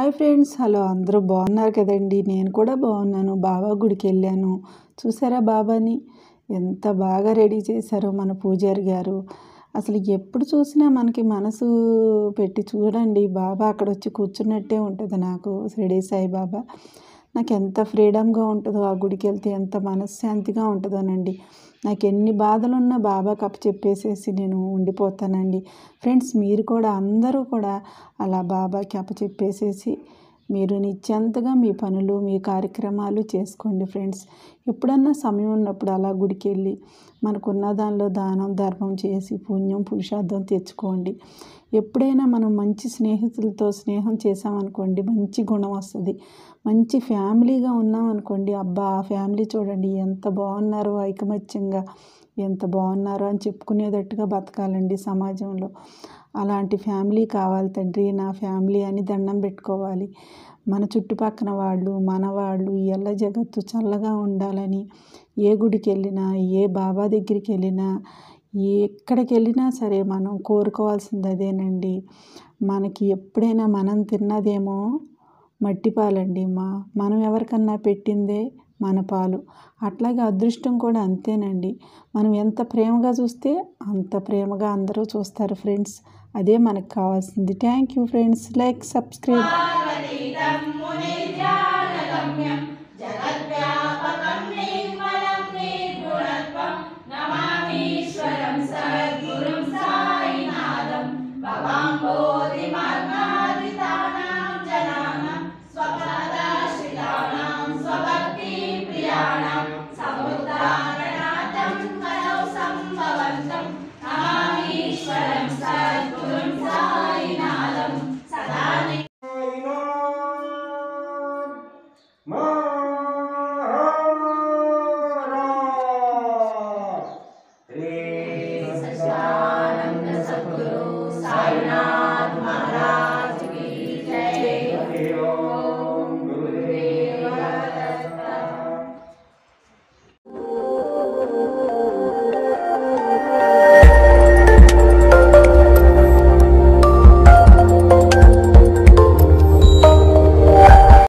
hi friends hello అందరూ బాగున్నారు కదండి నేను కూడా బాగున్నాను బాబా గుడికి వెళ్ళాను చూసారా బాబాని ఎంత బాగా రెడీ చేశారో మన పూజారి గారు అసలు ఎప్పుడు చూసినా మనకి మనసు పెట్టి చూడండి బాబా అక్కడ వచ్చి కూర్చున్నట్టే ఉంటుంది నాకు షిరిడి సాయి బాబా నాకు ఎంత ఫ్రీడమ్గా ఉంటుందో ఆ గుడికి వెళ్తే ఎంత మనశ్శాంతిగా ఉంటుందోనండి నాకు ఎన్ని బాధలున్నా బాబాకి అప్పు చెప్పేసేసి నేను ఉండిపోతానండి ఫ్రెండ్స్ మీరు కూడా అందరూ కూడా అలా బాబాకి అప్పు చెప్పేసేసి మీరు నిత్యంతగా మీ పనులు మీ కార్యక్రమాలు చేసుకోండి ఫ్రెండ్స్ ఎప్పుడన్నా సమయం ఉన్నప్పుడు అలా గుడికి వెళ్ళి మనకున్న దానిలో దానం ధర్మం చేసి పుణ్యం పురుషార్థం తెచ్చుకోండి ఎప్పుడైనా మనం మంచి స్నేహితులతో స్నేహం చేసామనుకోండి మంచి గుణం వస్తుంది మంచి ఫ్యామిలీగా ఉన్నామనుకోండి అబ్బా ఆ ఫ్యామిలీ చూడండి ఎంత బాగున్నారో ఐకమత్యంగా ఎంత బాగున్నారో అని చెప్పుకునేటట్టుగా బతకాలండి సమాజంలో అలాంటి ఫ్యామిలీ కావాలి తండ్రి నా ఫ్యామిలీ అని దండం పెట్టుకోవాలి మన చుట్టుపక్కన వాళ్ళు మన వాళ్ళు ఎల్ల జగత్తు చల్లగా ఉండాలని ఏ గుడికి వెళ్ళినా ఏ బాబా దగ్గరికి వెళ్ళినా ఎక్కడికి వెళ్ళినా సరే మనం కోరుకోవాల్సింది అదేనండి మనకి ఎప్పుడైనా మనం తిన్నదేమో మట్టి పాలండి మా మనం ఎవరికన్నా పెట్టిందే మన పాలు అట్లాగే అదృష్టం కూడా అంతేనండి మనం ఎంత ప్రేమగా చూస్తే అంత ప్రేమగా అందరూ చూస్తారు ఫ్రెండ్స్ అదే మనకు కావాల్సింది thank you friends like subscribe